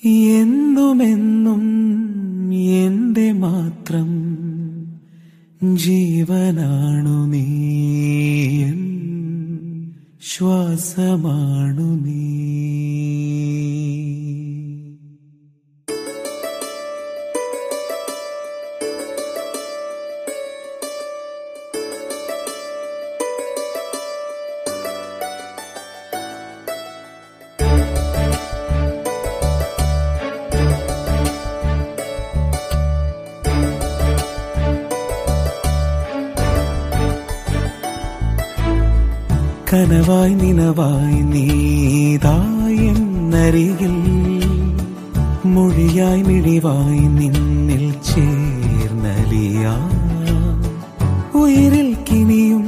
എന്നുമെന്നും എന്റെ മാത്രം ജീവനാണു നീ എൻ ശ്വാസമാണു നീ കനവായി നിനവായി നീതായെന്നരികിൽ മൊഴിയായി മിഴിവായി നിന്നിൽ ചേർന്നലിയ ഉയരിൽ കിനിയും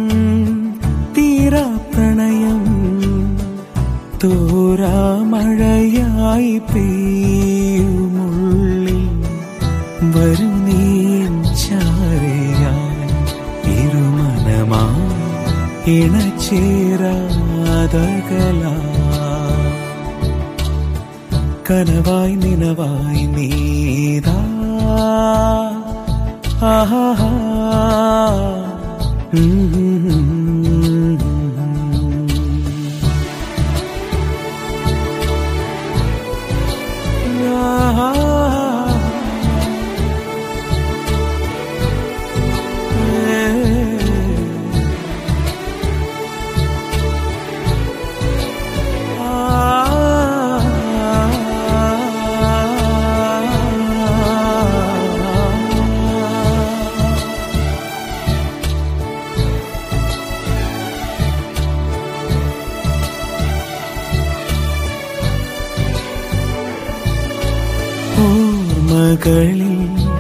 തീരാ പ്രണയം തോരാ മഴയായി പെയ്യുമുള്ളിൽ വരും നീ ചാരയായി ഇരുമനമാ ഇണചേരാതകല കനവായി നിനവായി നീതാ ആഹാ ഓർമ്മകളിൽ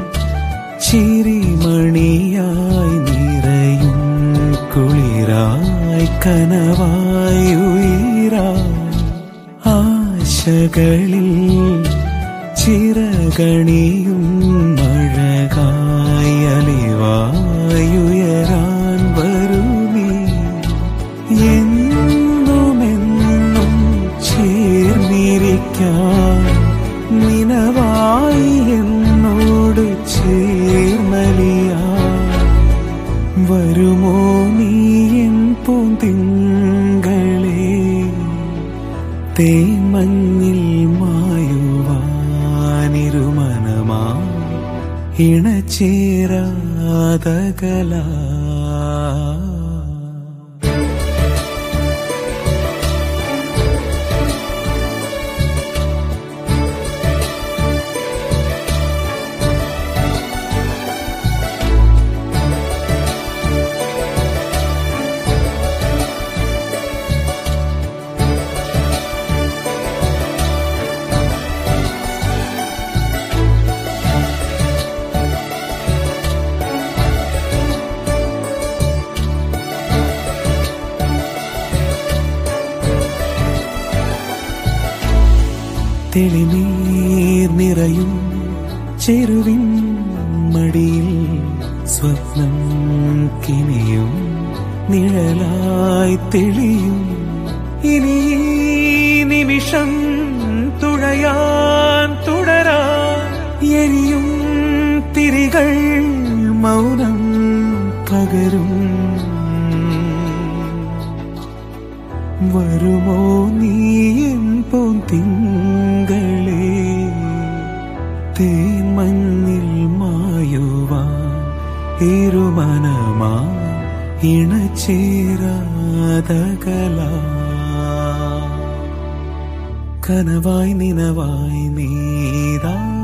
ചിരിമണിയായി നിറയും കുളിരായി കനവായി ഉയരായി ആശകളിൽ ചിറകണിയും മഴകായി അലിവായി ഉയരാൻ വരുമേ എന്നുമെന്നും ചേർന്നിരിക്കാൻ നിനവായി എന്നോട് ചേർന്നലിയ വരുമോ നീ എൻ പൂന്തിങ്കളെ തേമഞ്ഞിൽ മായുവാനിരുമനമാ ഇണചേരാതകല തെളിനീർ നിറയും ചെരുവിൻ മടിയിൽ സ്വപ്നം കിനിയും നിഴലായി തെളിയും ഇനി ഈ നിമിഷം തുഴയാൻ തുടരാൻ എരിയും തിരികൾ മൗനം പകരും വരുമോ നീ എൻ പോൻ തിങ്കളേ തേന്മഞ്ഞിൽ മായുവാൻ ഇരുമനമാ ഇണചേരാതകല കനവായി നിനവായി നീതാ